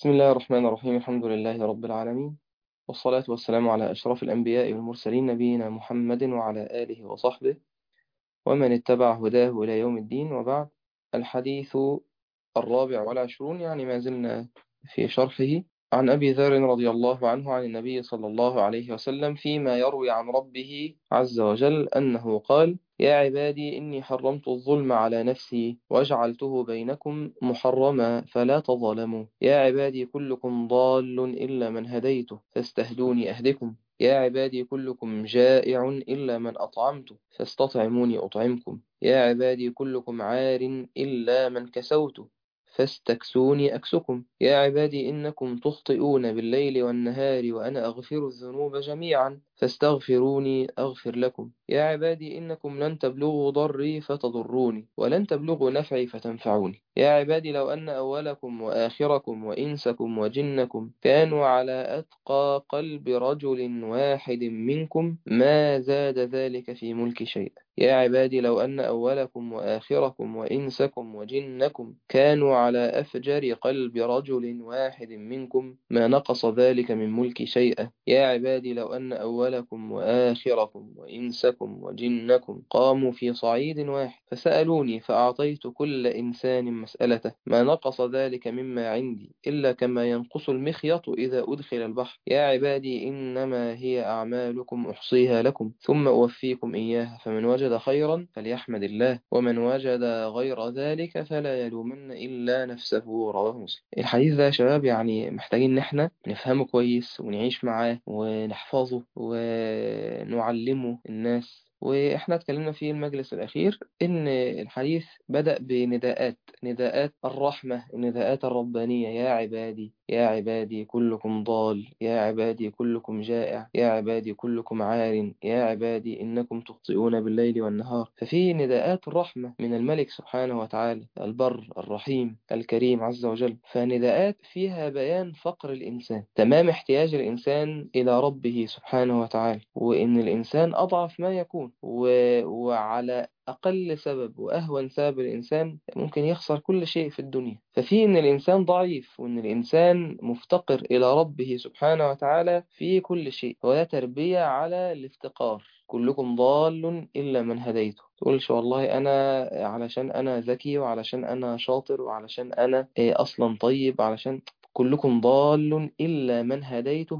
بسم الله الرحمن الرحيم الحمد لله رب العالمين والصلاة والسلام على أشرف الأنبياء والمرسلين نبينا محمد وعلى آله وصحبه ومن اتبع هداه إلى يوم الدين وبعد الحديث الرابع والعشرون يعني ما زلنا في شرحه عن أبي ذر رضي الله عنه عن النبي صلى الله عليه وسلم فيما يروي عن ربه عز وجل أنه قال يا عبادي إني حرمت الظلم على نفسي وجعلته بينكم محرما فلا تظلموا يا عبادي كلكم ضال إلا من هديته فاستهدوني أهدكم يا عبادي كلكم جائع إلا من أطعمته فاستطعموني أطعمكم يا عبادي كلكم عار إلا من كسوته فاستكسوني أكسكم يا عبادي إنكم تخطئون بالليل والنهار وأنا أغفر الذنوب جميعا فاستغفروني أغفر لكم يا عبادي إنكم لن تبلغوا ضري فتضروني ولن تبلغوا نفعي فتنفعوني يا عبادي لو أن أولكم وآخركم وإنسكم وجنكم كانوا على أتقى قلب رجل واحد منكم ما زاد ذلك في ملك شيئا يا عبادي لو أن أولكم وآخركم وإنسكم وجنكم كانوا على أفجر قلب رجل واحد منكم ما نقص ذلك من ملك شيئا يا عبادي لو أن أولكم وآخركم وإنسكم وجنكم قاموا في صعيد واحد فسألوني فأعطيت كل إنسان مسألته ما نقص ذلك مما عندي إلا كما ينقص المخيط إذا أدخل البحر يا عبادي إنما هي أعمالكم أحصيها لكم ثم أوفيكم إياها فمن وجد خيرا فليحمد الله ومن وجد غير ذلك فلا يلومن إلا نفسه رواه مسلم الحديث ده يا شباب يعني محتاجين إن احنا نفهمه كويس ونعيش معاه ونحفظه ونعلمه الناس واحنا اتكلمنا في المجلس الأخير إن الحديث بدأ بنداءات نداءات الرحمة النداءات الربانية يا عبادي يا عبادي كلكم ضال يا عبادي كلكم جائع يا عبادي كلكم عار يا عبادي إنكم تخطئون بالليل والنهار ففي نداءات الرحمة من الملك سبحانه وتعالى البر الرحيم الكريم عز وجل فنداءات فيها بيان فقر الإنسان تمام احتياج الإنسان إلى ربه سبحانه وتعالى وإن الإنسان أضعف ما يكون و... وعلى أقل سبب وأهون سبب الإنسان ممكن يخسر كل شيء في الدنيا ففي إن الإنسان ضعيف وإن الإنسان مفتقر إلى ربه سبحانه وتعالى في كل شيء وده تربية على الافتقار كلكم ضال إلا من هديته تقولش والله أنا علشان أنا ذكي وعلشان أنا شاطر وعلشان أنا أصلا طيب علشان كلكم ضال إلا من هديته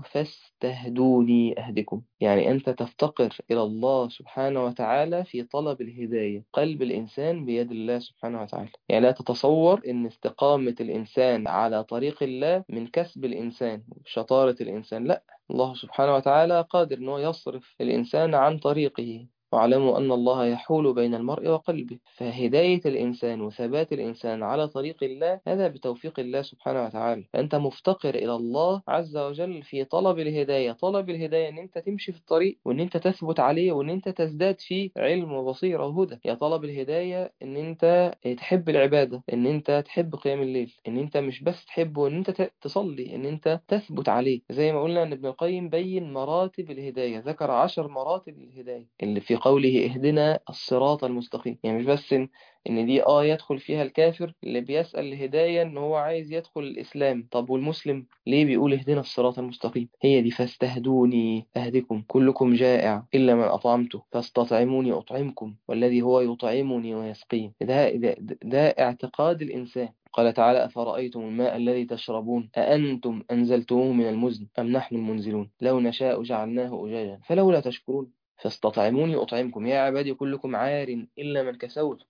فاستهدوني أهدكم يعني أنت تفتقر إلى الله سبحانه وتعالى في طلب الهداية قلب الإنسان بيد الله سبحانه وتعالى يعني لا تتصور أن استقامة الإنسان على طريق الله من كسب الإنسان شطارة الإنسان لا الله سبحانه وتعالى قادر أنه يصرف الإنسان عن طريقه واعلموا أن الله يحول بين المرء وقلبه فهداية الإنسان وثبات الإنسان على طريق الله هذا بتوفيق الله سبحانه وتعالى فأنت مفتقر إلى الله عز وجل في طلب الهداية طلب الهداية أن أنت تمشي في الطريق وأن أنت تثبت عليه وأن أنت تزداد فيه علم وبصيرة وهدى يا طلب الهداية أن أنت تحب العبادة أن أنت تحب قيام الليل أن أنت مش بس تحبه أن أنت تصلي أن أنت تثبت عليه زي ما قلنا أن ابن القيم بين مراتب الهداية ذكر عشر مراتب الهداية اللي في قوله اهدنا الصراط المستقيم يعني مش بس إن, إن دي آه يدخل فيها الكافر اللي بيسأل الهداية إن هو عايز يدخل الإسلام طب والمسلم ليه بيقول اهدنا الصراط المستقيم هي دي فاستهدوني أهدكم كلكم جائع إلا من أطعمته فاستطعموني أطعمكم والذي هو يطعمني ويسقين ده, ده, ده اعتقاد الإنسان قال تعالى أفرأيتم الماء الذي تشربون أأنتم أنزلتموه من المزن أم نحن المنزلون لو نشاء جعلناه أجاجا فلولا تشكرون فاستطعموني أطعمكم يا عبادي كلكم عار إلا من كسوت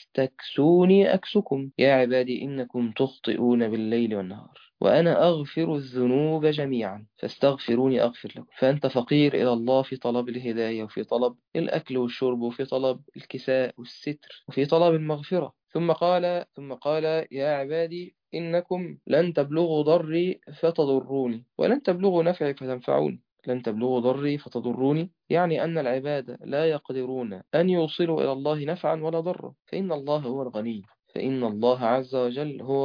فاستكسوني أكسكم يا عبادي إنكم تخطئون بالليل والنهار وأنا أغفر الذنوب جميعا فاستغفروني أغفر لكم فأنت فقير إلى الله في طلب الهداية وفي طلب الأكل والشرب وفي طلب الكساء والستر وفي طلب المغفرة ثم قال ثم قال يا عبادي إنكم لن تبلغوا ضري فتضروني ولن تبلغوا نفعي فتنفعوني لن تبلغوا ضري فتضروني يعني أن العباد لا يقدرون أن يوصلوا إلى الله نفعا ولا ضرا فإن الله هو الغني فإن الله عز وجل هو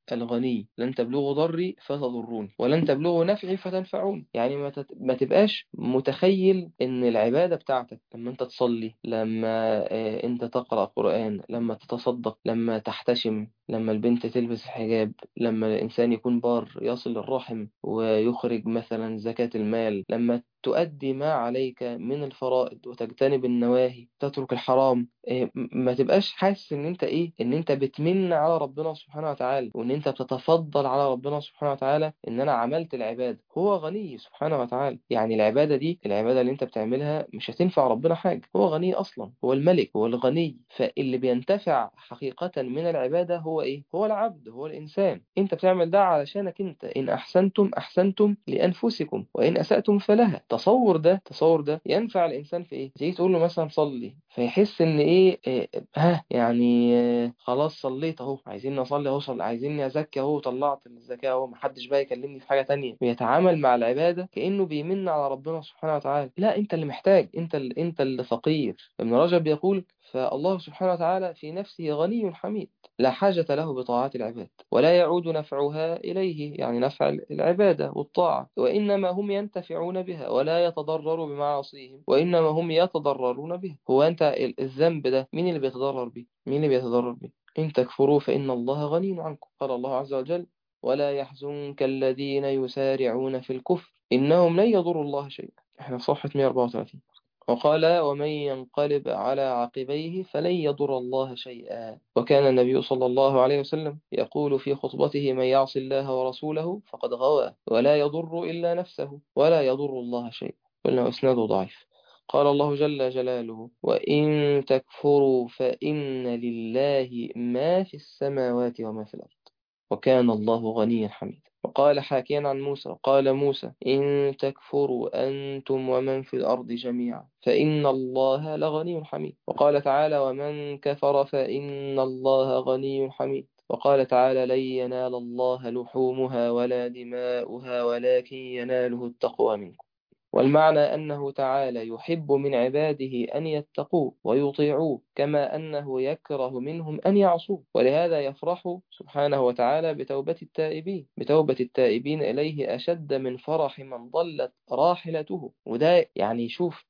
الغني لن تبلغوا ضري فتضروني ولن تبلغوا نفعي فتنفعوني يعني ما, تت... ما تبقاش متخيل ان العبادة بتاعتك لما انت تصلي لما آه، انت تقرأ قرآن لما تتصدق لما تحتشم لما البنت تلبس الحجاب لما الإنسان يكون بار يصل الرحم ويخرج مثلا زكاة المال لما تؤدي ما عليك من الفرائض وتجتنب النواهي تترك الحرام إيه، ما تبقاش حاسس ان انت ايه ان انت بتمن على ربنا سبحانه وتعالى وان انت بتتفضل على ربنا سبحانه وتعالى ان انا عملت العبادة هو غني سبحانه وتعالى يعني العبادة دي العبادة اللي انت بتعملها مش هتنفع ربنا حاجة هو غني اصلا هو الملك هو الغني فاللي بينتفع حقيقة من العبادة هو ايه هو العبد هو الانسان انت بتعمل ده علشانك انت ان احسنتم احسنتم لانفسكم وان اسأتم فلها التصور ده التصور ده ينفع الانسان في ايه تيجي تقول له مثلا صلي فيحس ان ايه, إيه ها يعني إيه خلاص صليت اهو عايزين نصلي اهو صلي عايزيني ازكي اهو طلعت الزكاه اهو محدش بقى يكلمني في حاجه تانية بيتعامل مع العباده كانه بيمن على ربنا سبحانه وتعالى لا انت اللي محتاج انت اللي انت اللي فقير ابن رجب يقول فالله سبحانه وتعالى في نفسه غني حميد لا حاجة له بطاعات العباد ولا يعود نفعها إليه يعني نفع العبادة والطاعة وإنما هم ينتفعون بها ولا يتضرر بمعاصيهم وإنما هم يتضررون بها هو أنت الذنب ده مين اللي بيتضرر به مين اللي بيتضرر به إن تكفروا فإن الله غني عنكم قال الله عز وجل ولا يحزنك الذين يسارعون في الكفر إنهم لن يضروا الله شيئا احنا في صفحة 134 وقال ومن ينقلب على عقبيه فلن يضر الله شيئا وكان النبي صلى الله عليه وسلم يقول في خطبته من يعص الله ورسوله فقد غوى ولا يضر إلا نفسه ولا يضر الله شيئا قلنا إسناده ضعيف قال الله جل جلاله وإن تكفروا فإن لله ما في السماوات وما في الأرض وكان الله غنيا حميدا وقال حاكيا عن موسى قال موسى إن تكفروا أنتم ومن في الأرض جميعا فإن الله لغني حميد وقال تعالى ومن كفر فإن الله غني حميد وقال تعالى لن ينال الله لحومها ولا دماؤها ولكن يناله التقوى منكم والمعنى أنه تعالى يحب من عباده أن يتقوه ويطيعوه كما أنه يكره منهم أن يعصوه ولهذا يفرح سبحانه وتعالى بتوبة التائبين بتوبة التائبين إليه أشد من فرح من ضلت راحلته وده يعني شوف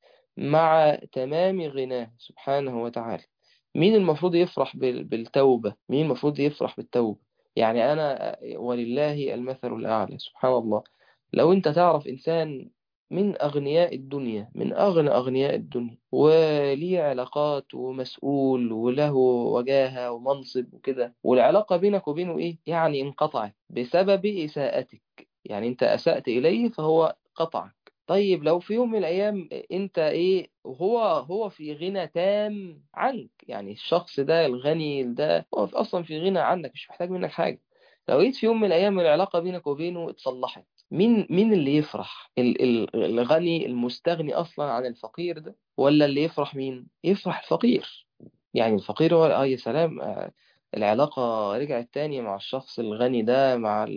مع تمام غناه سبحانه وتعالى مين المفروض يفرح بالتوبة مين المفروض يفرح بالتوبة يعني أنا ولله المثل الأعلى سبحان الله لو أنت تعرف إنسان من أغنياء الدنيا من أغنى أغنياء الدنيا وليه علاقات ومسؤول وله وجاهة ومنصب وكده والعلاقة بينك وبينه إيه؟ يعني انقطعت بسبب إساءتك يعني أنت أسأت إليه فهو قطعك طيب لو في يوم من الأيام أنت إيه وهو هو في غنى تام عنك يعني الشخص ده الغني ده هو أصلا في غنى عنك مش محتاج منك حاجة لو جيت في يوم من الأيام العلاقة بينك وبينه اتصلحت مين مين اللي يفرح الغني المستغني اصلا عن الفقير ده ولا اللي يفرح مين يفرح الفقير يعني الفقير هو اه يا سلام العلاقة رجعت تاني مع الشخص الغني ده مع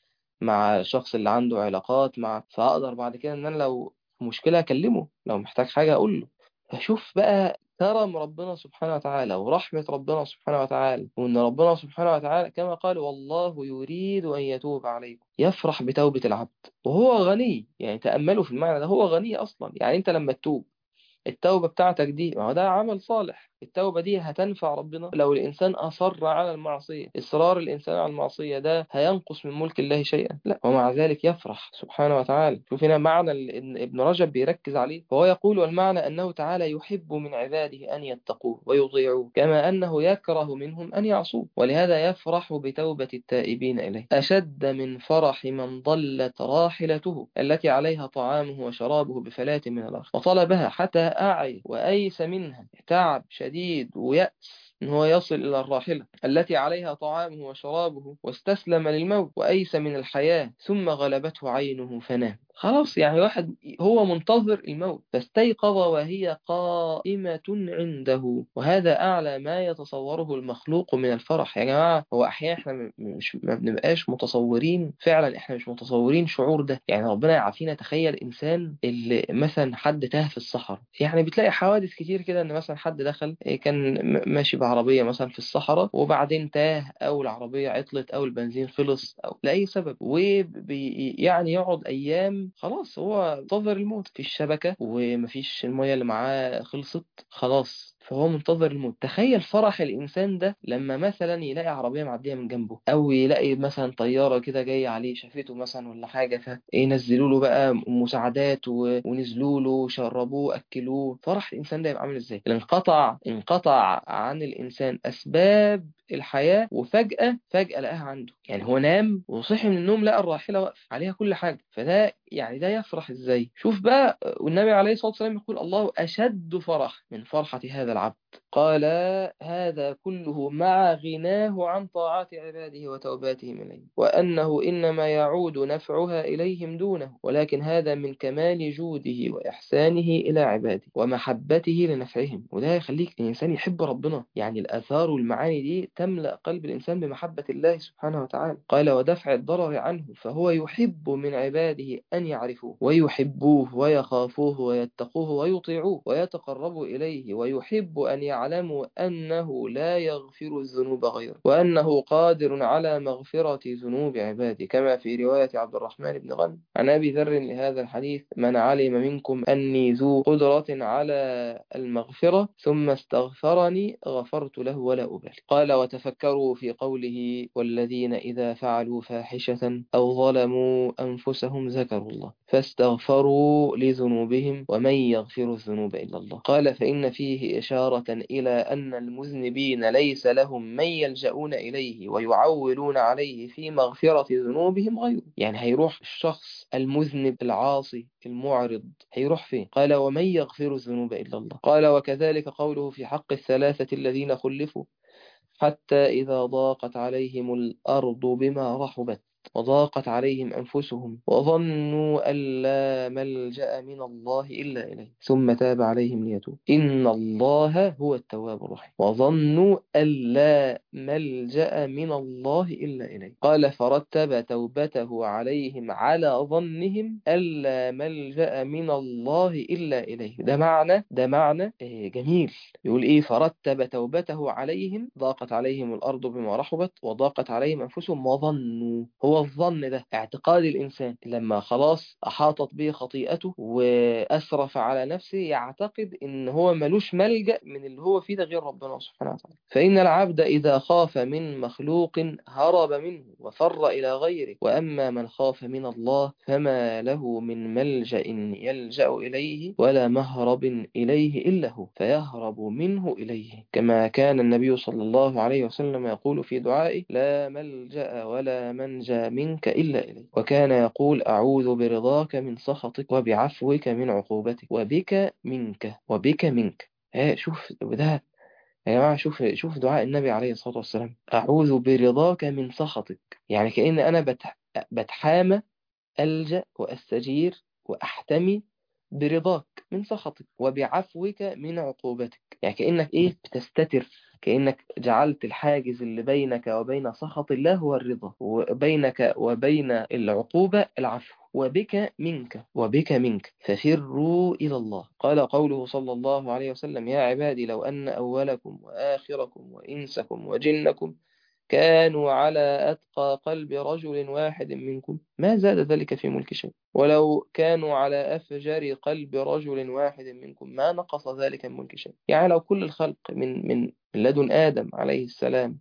مع الشخص اللي عنده علاقات مع فاقدر بعد كده ان انا لو مشكلة اكلمه لو محتاج حاجة اقول له فشوف بقى كرم ربنا سبحانه وتعالى ورحمة ربنا سبحانه وتعالى وإن ربنا سبحانه وتعالى كما قال والله يريد أن يتوب عليكم يفرح بتوبة العبد وهو غني يعني تأملوا في المعنى ده هو غني أصلا يعني أنت لما تتوب التوبة بتاعتك دي ما هو ده عمل صالح التوبة دي هتنفع ربنا لو الإنسان أصر على المعصية إصرار الإنسان على المعصية ده هينقص من ملك الله شيئا لا ومع ذلك يفرح سبحانه وتعالى شوف هنا معنى إن ابن رجب بيركز عليه وهو يقول والمعنى أنه تعالى يحب من عباده أن يتقوه ويطيعوه كما أنه يكره منهم أن يعصوه ولهذا يفرح بتوبة التائبين إليه أشد من فرح من ضلت راحلته التي عليها طعامه وشرابه بفلاة من الأرض وطلبها حتى أعي وأيس منها تعب شديد شديد ويأس إن هو يصل إلى الراحلة التي عليها طعامه وشرابه واستسلم للموت وأيس من الحياة ثم غلبته عينه فنام خلاص يعني واحد هو منتظر الموت فاستيقظ وهي قائمة عنده وهذا أعلى ما يتصوره المخلوق من الفرح يا جماعة هو أحيانا احنا مش ما بنبقاش متصورين فعلا احنا مش متصورين شعور ده يعني ربنا يعافينا تخيل إنسان اللي مثلا حد تاه في الصحراء يعني بتلاقي حوادث كتير كده إن مثلا حد دخل كان ماشي بعربية مثلا في الصحراء وبعدين تاه أو العربية عطلت أو البنزين خلص أو لأي سبب ويعني يقعد أيام خلاص هو انتظر الموت في الشبكة ومفيش المية اللي معاه خلصت خلاص فهو منتظر الموت تخيل فرح الإنسان ده لما مثلا يلاقي عربية معدية من جنبه أو يلاقي مثلا طيارة كده جاية عليه شافته مثلا ولا حاجة فينزلوا له بقى مساعدات و... ونزلوا له شربوه أكلوه فرح الإنسان ده يبقى عامل إزاي انقطع انقطع عن الإنسان أسباب الحياة وفجأة فجأة لقاها عنده يعني هو نام وصحي من النوم لقى الراحلة واقف عليها كل حاجة فده يعني ده يفرح ازاي شوف بقى والنبي عليه الصلاة والسلام يقول الله أشد فرح من فرحة هذا العبد قال هذا كله مع غناه عن طاعات عباده وتوباتهم إليه وأنه إنما يعود نفعها إليهم دونه ولكن هذا من كمال جوده وإحسانه إلى عباده ومحبته لنفعهم وده يخليك الإنسان يحب ربنا يعني الآثار والمعاني دي تملأ قلب الإنسان بمحبة الله سبحانه وتعالى قال ودفع الضرر عنه فهو يحب من عباده أن يعرفوه ويحبوه ويخافوه ويتقوه ويطيعوه ويتقربوا إليه ويحب أن يعلموا أنه لا يغفر الذنوب غيره وأنه قادر على مغفرة ذنوب عباده كما في رواية عبد الرحمن بن غنم عن أبي ذر لهذا الحديث من علم منكم أني ذو قدرة على المغفرة ثم استغفرني غفرت له ولا أبالي قال وتفكروا في قوله والذين إذا فعلوا فاحشة أو ظلموا أنفسهم ذكروا الله فاستغفروا لذنوبهم ومن يغفر الذنوب إلا الله قال فإن فيه إشارة إلى أن المذنبين ليس لهم من يلجؤون إليه ويعولون عليه في مغفرة ذنوبهم غيره يعني هيروح الشخص المذنب العاصي المعرض هيروح فين قال ومن يغفر الذنوب إلا الله قال وكذلك قوله في حق الثلاثة الذين خلفوا حتى إذا ضاقت عليهم الأرض بما رحبت وضاقت عليهم أنفسهم وظنوا أن لا ملجأ من الله إلا إليه ثم تاب عليهم ليتوب إن الله هو التواب الرحيم وظنوا أن لا ملجأ من الله إلا إليه قال فرتب توبته عليهم على ظنهم أن لا ملجأ من الله إلا إليه ده معنى ده معنى جميل يقول إيه فرتب توبته عليهم ضاقت عليهم الأرض بما رحبت وضاقت عليهم أنفسهم وظنوا هو الظن ده اعتقاد الإنسان لما خلاص أحاطت به خطيئته وأسرف على نفسه يعتقد إن هو ملوش ملجأ من اللي هو فيه ده غير ربنا سبحانه وتعالى فإن العبد إذا خاف من مخلوق هرب منه وفر إلى غيره وأما من خاف من الله فما له من ملجأ يلجأ إليه ولا مهرب إليه إلا هو فيهرب منه إليه كما كان النبي صلى الله عليه وسلم يقول في دعائه لا ملجأ ولا منجى منك إلا إليه وكان يقول أعوذ برضاك من سخطك وبعفوك من عقوبتك وبك منك وبك منك ها شوف ده يا جماعة شوف شوف دعاء النبي عليه الصلاة والسلام أعوذ برضاك من سخطك يعني كأن أنا بتح... بتحامى ألجأ وأستجير وأحتمي برضاك من سخطك وبعفوك من عقوبتك يعني كأنك إيه بتستتر كأنك جعلت الحاجز اللي بينك وبين سخط الله هو الرضا وبينك وبين العقوبة العفو وبك منك وبك منك ففروا إلى الله قال قوله صلى الله عليه وسلم يا عبادي لو أن أولكم وآخركم وإنسكم وجنكم كانوا على أتقى قلب رجل واحد منكم ما زاد ذلك في ملك شيء ولو كانوا على أفجر قلب رجل واحد منكم ما نقص ذلك من ملك شيء يعني لو كل الخلق من من لدن آدم عليه السلام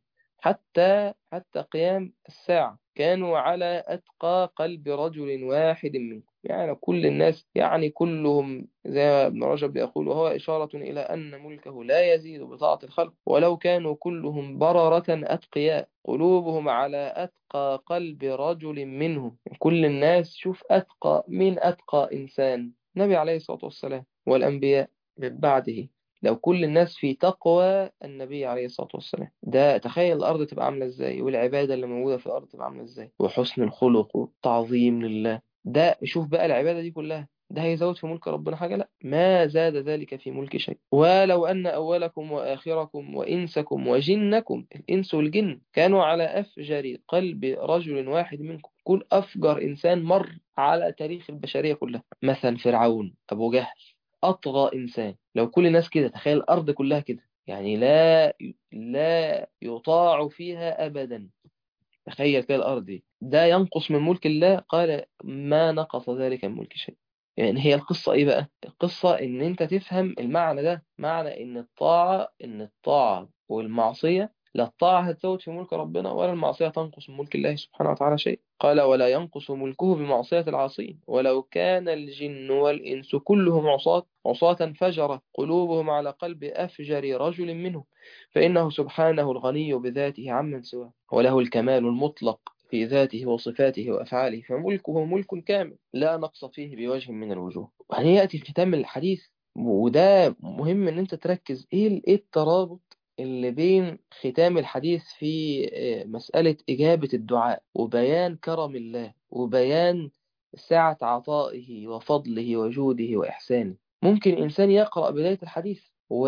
حتى حتى قيام الساعة كانوا على أتقى قلب رجل واحد منكم يعني كل الناس يعني كلهم زي ما ابن رجب يقول وهو إشارة إلى أن ملكه لا يزيد بطاعة الخلق ولو كانوا كلهم بررة أتقياء قلوبهم على أتقى قلب رجل منهم كل الناس شوف أتقى من أتقى إنسان النبي عليه الصلاة والسلام والأنبياء من بعده لو كل الناس في تقوى النبي عليه الصلاة والسلام ده تخيل الأرض تبقى عاملة إزاي والعبادة اللي موجودة في الأرض تبقى عاملة إزاي وحسن الخلق والتعظيم لله ده شوف بقى العبادة دي كلها ده هيزود في ملك ربنا حاجة لا ما زاد ذلك في ملك شيء ولو أن أولكم وآخركم وإنسكم وجنكم الإنس والجن كانوا على أفجر قلب رجل واحد منكم كل أفجر إنسان مر على تاريخ البشرية كلها مثلا فرعون أبو جهل أطغى إنسان لو كل الناس كده تخيل الأرض كلها كده يعني لا لا يطاع فيها أبدا تخيل كده الأرض دي ده ينقص من ملك الله قال ما نقص ذلك من ملك شيء يعني هي القصة ايه بقى القصة ان انت تفهم المعنى ده معنى ان الطاعة ان الطاعة والمعصية لا الطاعة هتزود في ملك ربنا ولا المعصية تنقص من ملك الله سبحانه وتعالى شيء قال ولا ينقص ملكه بمعصية العاصين ولو كان الجن والإنس كلهم عصاة عصاة فجرة قلوبهم على قلب أفجر رجل منهم فإنه سبحانه الغني بذاته عمن سواه وله الكمال المطلق في ذاته وصفاته وأفعاله فملكه ملك كامل لا نقص فيه بوجه من الوجوه وهنا يأتي ختام الحديث وده مهم ان انت تركز ايه ايه الترابط اللي بين ختام الحديث في مسألة إجابة الدعاء وبيان كرم الله وبيان سعة عطائه وفضله وجوده وإحسانه ممكن إنسان يقرأ بداية الحديث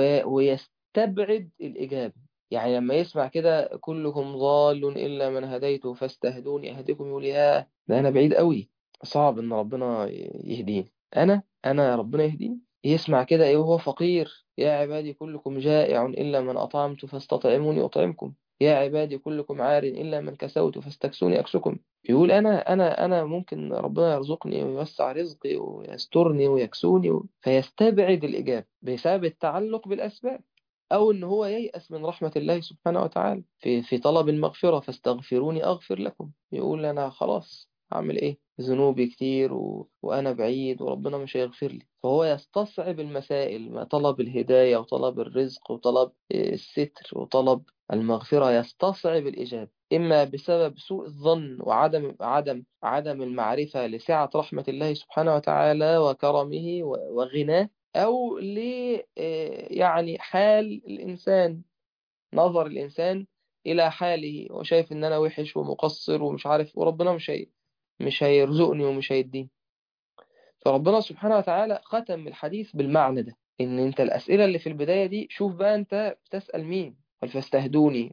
ويستبعد الإجابة يعني لما يسمع كده كلكم ضال إلا من هديته فاستهدوني أهدكم يقول ياه ده أنا بعيد قوي صعب إن ربنا يهديني أنا أنا ربنا يهديني يسمع كده إيه وهو فقير يا عبادي كلكم جائع إلا من أطعمت فاستطعموني أطعمكم يا عبادي كلكم عار إلا من كسوت فاستكسوني أكسكم يقول أنا أنا أنا ممكن ربنا يرزقني ويوسع رزقي ويسترني ويكسوني و... فيستبعد الإجابة بسبب التعلق بالأسباب أو إن هو ييأس من رحمة الله سبحانه وتعالى في في طلب المغفرة فاستغفروني أغفر لكم يقول أنا خلاص أعمل إيه ذنوبي كتير و... وأنا بعيد وربنا مش هيغفر لي فهو يستصعب المسائل ما طلب الهداية وطلب الرزق وطلب الستر وطلب المغفرة يستصعب الإجابة إما بسبب سوء الظن وعدم عدم عدم المعرفة لسعة رحمة الله سبحانه وتعالى وكرمه وغناه أو ل يعني حال الإنسان نظر الإنسان إلى حاله وشايف إن أنا وحش ومقصر ومش عارف وربنا مش هي مش هيرزقني ومش هيديني فربنا سبحانه وتعالى ختم الحديث بالمعنى ده إن أنت الأسئلة اللي في البداية دي شوف بقى أنت بتسأل مين قال فاستهدوني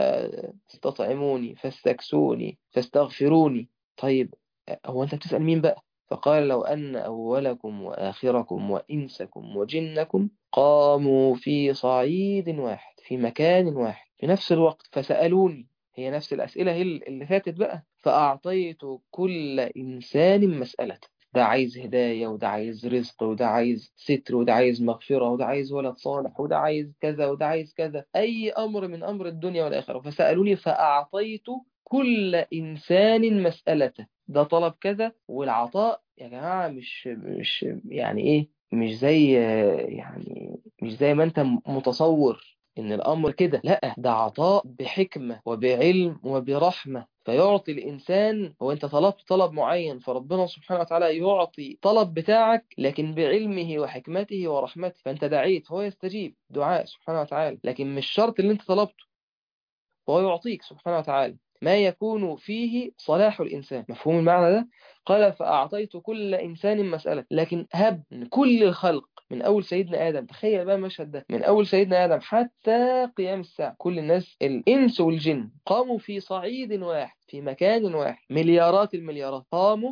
فاستطعموني فاستكسوني فاستغفروني طيب هو أنت بتسأل مين بقى فقال لو أن أولكم وآخركم وإنسكم وجنكم قاموا في صعيد واحد في مكان واحد في نفس الوقت فسألوني هي نفس الأسئلة هي اللي فاتت بقى فأعطيت كل إنسان مسألة ده عايز هداية وده عايز رزق وده عايز ستر وده عايز مغفرة وده عايز ولد صالح وده عايز كذا وده عايز كذا أي أمر من أمر الدنيا والآخرة فسألوني فأعطيت كل إنسان مسألته ده طلب كذا والعطاء يا جماعة مش مش يعني إيه مش زي يعني مش زي ما أنت متصور إن الأمر كده لا ده عطاء بحكمة وبعلم وبرحمة فيعطي الإنسان هو أنت طلبت طلب معين فربنا سبحانه وتعالى يعطي طلب بتاعك لكن بعلمه وحكمته ورحمته فأنت دعيت فهو يستجيب دعاء سبحانه وتعالى لكن مش شرط اللي أنت طلبته فهو يعطيك سبحانه وتعالى ما يكون فيه صلاح الإنسان مفهوم المعنى ده؟ قال فأعطيت كل إنسان مسألة لكن هب كل الخلق من أول سيدنا آدم تخيل بقى المشهد ده من أول سيدنا آدم حتى قيام الساعة كل الناس الإنس والجن قاموا في صعيد واحد في مكان واحد مليارات المليارات قاموا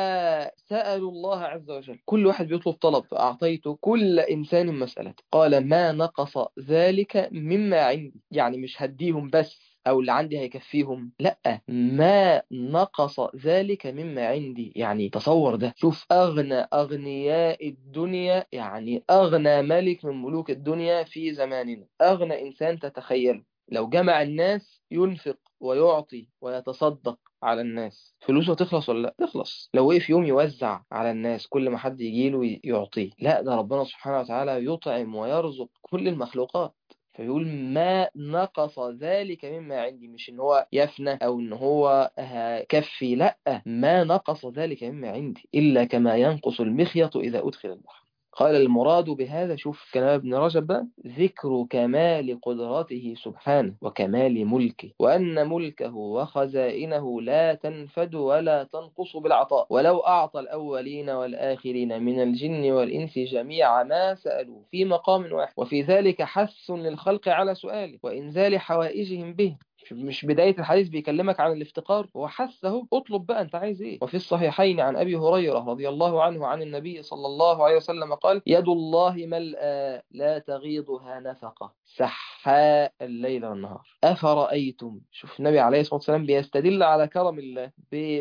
وسألوا الله عز وجل كل واحد بيطلب طلب فأعطيت كل إنسان مسألة قال ما نقص ذلك مما عندي يعني مش هديهم بس أو اللي عندي هيكفيهم لا ما نقص ذلك مما عندي يعني تصور ده شوف أغنى أغنياء الدنيا يعني أغنى ملك من ملوك الدنيا في زماننا أغنى إنسان تتخيله لو جمع الناس ينفق ويعطي ويتصدق على الناس فلوسه تخلص ولا لا تخلص لو وقف يوم يوزع على الناس كل ما حد يجيله يعطيه لا ده ربنا سبحانه وتعالى يطعم ويرزق كل المخلوقات فيقول ما نقص ذلك مما عندي مش ان هو يفنى او ان هو كفي لا ما نقص ذلك مما عندي الا كما ينقص المخيط اذا ادخل البحر قال المراد بهذا شوف كلام ابن رجب بقى ذكر كمال قدرته سبحانه وكمال ملكه وأن ملكه وخزائنه لا تنفد ولا تنقص بالعطاء ولو أعطى الأولين والآخرين من الجن والإنس جميع ما سألوا في مقام واحد وفي ذلك حث للخلق على سؤاله وإنزال حوائجهم به مش بداية الحديث بيكلمك عن الافتقار هو حثه اطلب بقى انت عايز ايه وفي الصحيحين عن ابي هريرة رضي الله عنه عن النبي صلى الله عليه وسلم قال يد الله ملأى لا تغيضها نفقة سحاء الليل والنهار أفرأيتم شوف النبي عليه الصلاة والسلام بيستدل على كرم الله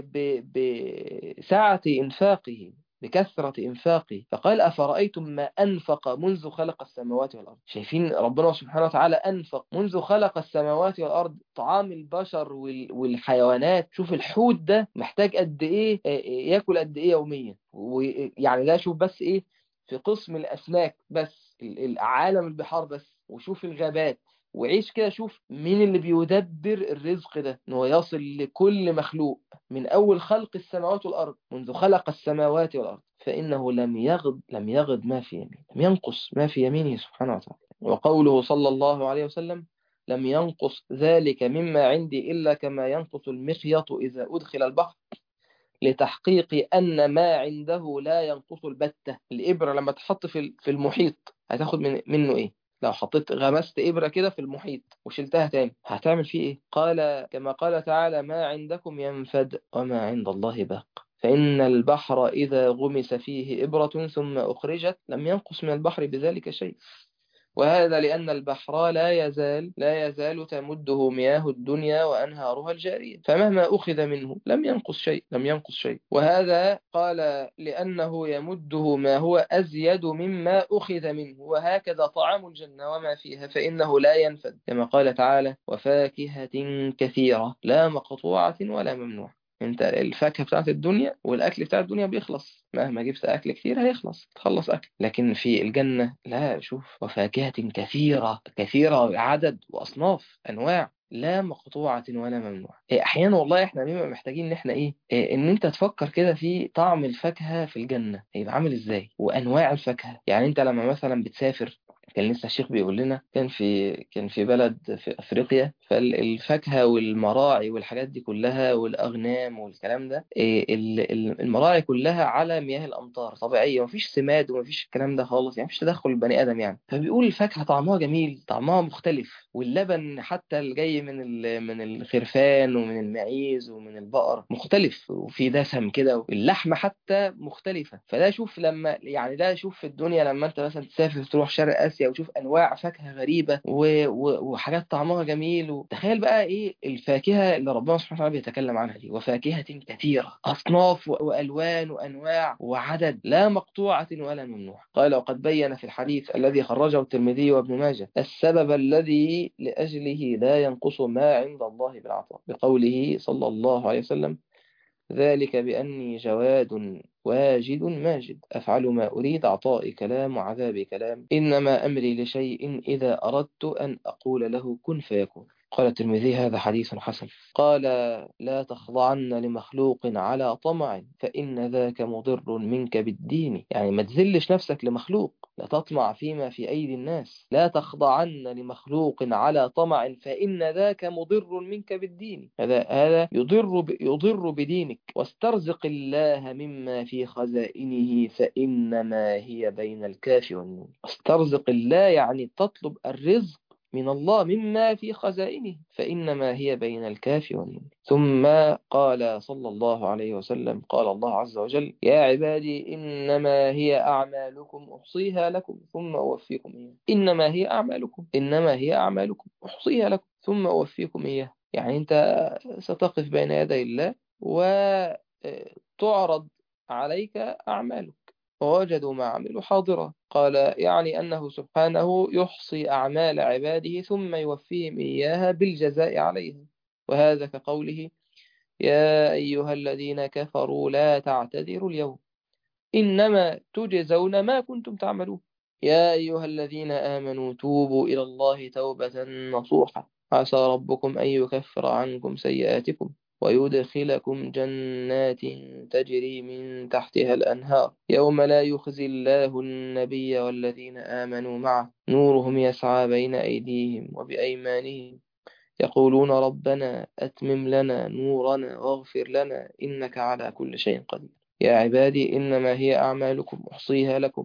بسعة إنفاقه بكثرة إنفاقه فقال أفرأيتم ما أنفق منذ خلق السماوات والأرض شايفين ربنا سبحانه وتعالى أنفق منذ خلق السماوات والأرض طعام البشر والحيوانات شوف الحوت ده محتاج قد إيه يأكل قد إيه يوميا ويعني ده شوف بس إيه في قسم الأسماك بس عالم البحار بس وشوف الغابات وعيش كده شوف مين اللي بيدبر الرزق ده ان هو يصل لكل مخلوق من اول خلق السماوات والارض منذ خلق السماوات والارض فانه لم يغض لم يغض ما في يمينه لم ينقص ما في يمينه سبحانه وتعالى وقوله صلى الله عليه وسلم لم ينقص ذلك مما عندي الا كما ينقص المخيط اذا ادخل البحر لتحقيق ان ما عنده لا ينقص البته الابره لما تحط في المحيط هتاخد من منه ايه لو حطيت غمست إبرة كده في المحيط وشلتها تاني هتعمل فيه إيه؟ قال كما قال تعالى ما عندكم ينفد وما عند الله باق فإن البحر إذا غمس فيه إبرة ثم أخرجت لم ينقص من البحر بذلك شيء وهذا لأن البحر لا يزال لا يزال تمده مياه الدنيا وأنهارها الجارية فمهما أخذ منه لم ينقص شيء لم ينقص شيء وهذا قال لأنه يمده ما هو أزيد مما أخذ منه وهكذا طعام الجنة وما فيها فإنه لا ينفد كما قال تعالى وفاكهة كثيرة لا مقطوعة ولا ممنوعة انت الفاكهه بتاعت الدنيا والاكل بتاع الدنيا بيخلص مهما جبت اكل كتير هيخلص تخلص اكل لكن في الجنه لا شوف وفاكهه كثيره كثيره عدد واصناف انواع لا مقطوعة ولا ممنوعة أحيانا والله إحنا بنبقى محتاجين إن إحنا إيه إن أنت تفكر كده في طعم الفاكهة في الجنة هيبقى عامل إزاي وأنواع الفاكهة يعني أنت لما مثلا بتسافر كان لسه الشيخ بيقول لنا كان في كان في بلد في افريقيا فالفاكهه والمراعي والحاجات دي كلها والاغنام والكلام ده المراعي كلها على مياه الامطار طبيعيه مفيش سماد ومفيش الكلام ده خالص يعني مفيش تدخل البني ادم يعني فبيقول الفاكهه طعمها جميل طعمها مختلف واللبن حتى الجاي من من الخرفان ومن المعيز ومن البقر مختلف وفي دسم كده واللحمه حتى مختلفه فده شوف لما يعني ده شوف في الدنيا لما انت مثلا تسافر تروح شرق اسيا وتشوف انواع فاكهه غريبه و... و... وحاجات طعمها جميل و... تخيل بقى ايه الفاكهه اللي ربنا سبحانه وتعالى بيتكلم عنها دي وفاكهه كثيره اصناف والوان وانواع وعدد لا مقطوعه ولا ممنوعه قال وقد بين في الحديث الذي خرجه الترمذي وابن ماجه السبب الذي لاجله لا ينقص ما عند الله بالعطاء بقوله صلى الله عليه وسلم ذلك بأني جواد واجد ماجد أفعل ما أريد عطائي كلام وعذابي كلام إنما أمري لشيء إذا أردت أن أقول له كن فيكون قال الترمذي هذا حديث حسن قال لا تخضعن لمخلوق على طمع فإن ذاك مضر منك بالدين يعني ما تذلش نفسك لمخلوق لا تطمع فيما في أيدي الناس لا تخضعن لمخلوق على طمع فإن ذاك مضر منك بالدين هذا هذا يضر يضر بدينك واسترزق الله مما في خزائنه فإنما هي بين الكاف والنون استرزق الله يعني تطلب الرزق من الله مما في خزائنه فإنما هي بين الكاف والنون ثم قال صلى الله عليه وسلم قال الله عز وجل يا عبادي إنما هي أعمالكم أحصيها لكم ثم أوفيكم إياها إنما هي أعمالكم إنما هي أعمالكم أحصيها لكم ثم أوفيكم إياها يعني أنت ستقف بين يدي الله وتعرض عليك أعمالك ووجدوا ما عملوا حاضرا قال يعني أنه سبحانه يحصي أعمال عباده ثم يوفيهم إياها بالجزاء عليها وهذا كقوله يا أيها الذين كفروا لا تعتذروا اليوم إنما تجزون ما كنتم تعملون يا أيها الذين آمنوا توبوا إلى الله توبة نصوحة عسى ربكم أن يكفر عنكم سيئاتكم ويدخلكم جنات تجري من تحتها الأنهار يوم لا يخزي الله النبي والذين آمنوا معه نورهم يسعى بين أيديهم وبأيمانهم يقولون ربنا أتمم لنا نورنا واغفر لنا إنك على كل شيء قدير يا عبادي إنما هي أعمالكم أحصيها لكم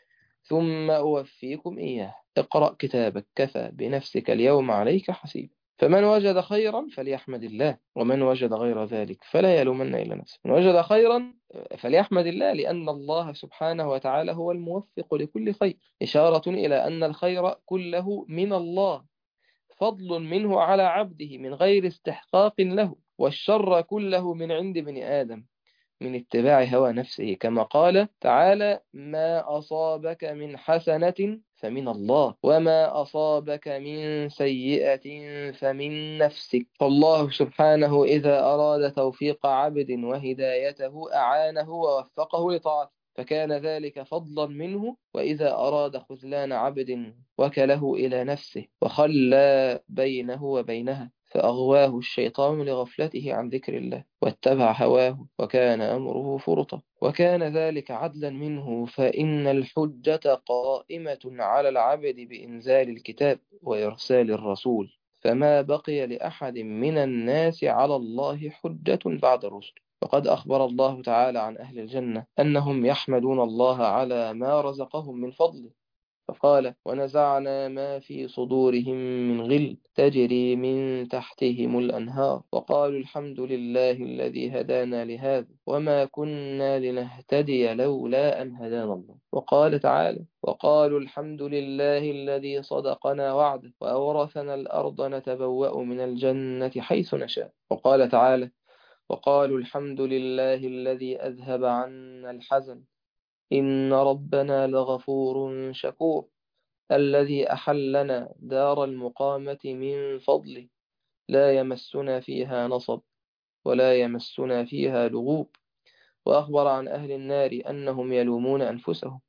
ثم أوفيكم إياه اقرأ كتابك كفى بنفسك اليوم عليك حسيب فمن وجد خيرا فليحمد الله ومن وجد غير ذلك فلا يلومن إلا نفسه من وجد خيرا فليحمد الله لأن الله سبحانه وتعالى هو الموفق لكل خير إشارة إلى أن الخير كله من الله فضل منه على عبده من غير استحقاق له والشر كله من عند ابن آدم من اتباع هوى نفسه كما قال تعالى ما أصابك من حسنة فمن الله وما أصابك من سيئة فمن نفسك فالله سبحانه إذا أراد توفيق عبد وهدايته أعانه ووفقه لطاعته فكان ذلك فضلا منه وإذا أراد خذلان عبد وكله إلى نفسه وخلى بينه وبينها فأغواه الشيطان لغفلته عن ذكر الله واتبع هواه وكان أمره فرطا وكان ذلك عدلا منه فإن الحجة قائمة على العبد بإنزال الكتاب وإرسال الرسول فما بقي لأحد من الناس على الله حجة بعد الرسل وقد أخبر الله تعالى عن أهل الجنة أنهم يحمدون الله على ما رزقهم من فضله فقال ونزعنا ما في صدورهم من غل تجري من تحتهم الأنهار وقالوا الحمد لله الذي هدانا لهذا وما كنا لنهتدي لولا أن هدانا الله وقال تعالى وقالوا الحمد لله الذي صدقنا وعده وأورثنا الأرض نتبوأ من الجنة حيث نشاء وقال تعالى وقالوا الحمد لله الذي أذهب عنا الحزن إن ربنا لغفور شكور الذي أحلنا دار المقامة من فضله لا يمسنا فيها نصب ولا يمسنا فيها لغوب وأخبر عن أهل النار أنهم يلومون أنفسهم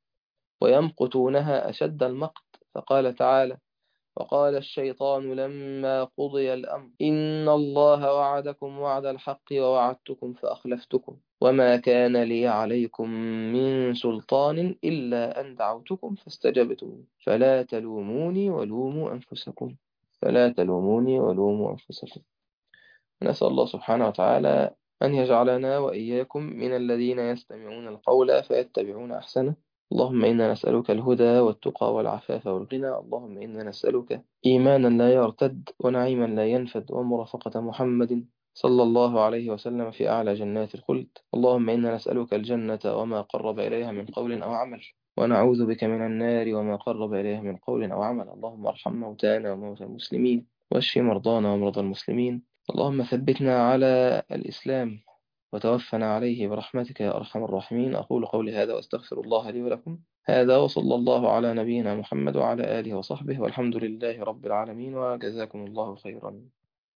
ويمقتونها أشد المقت فقال تعالى وقال الشيطان لما قضي الأمر إن الله وعدكم وعد الحق ووعدتكم فأخلفتكم وما كان لي عليكم من سلطان إلا أن دعوتكم فاستجبتم فلا تلوموني ولوموا أنفسكم فلا تلوموني ولوموا أنفسكم نسأل الله سبحانه وتعالى أن يجعلنا وإياكم من الذين يستمعون القول فيتبعون أحسنه اللهم إنا نسألك الهدى والتقى والعفاف والغنى اللهم إنا نسألك إيمانا لا يرتد ونعيما لا ينفد ومرافقة محمد صلى الله عليه وسلم في أعلى جنات الخلد اللهم إنا نسألك الجنة وما قرب إليها من قول أو عمل ونعوذ بك من النار وما قرب إليها من قول أو عمل اللهم ارحم موتانا وموتى المسلمين واشف مرضانا ومرضى المسلمين اللهم ثبتنا على الإسلام وتوفنا عليه برحمتك يا أرحم الراحمين أقول قولي هذا وأستغفر الله لي ولكم هذا وصلى الله على نبينا محمد وعلى آله وصحبه والحمد لله رب العالمين وجزاكم الله خيرا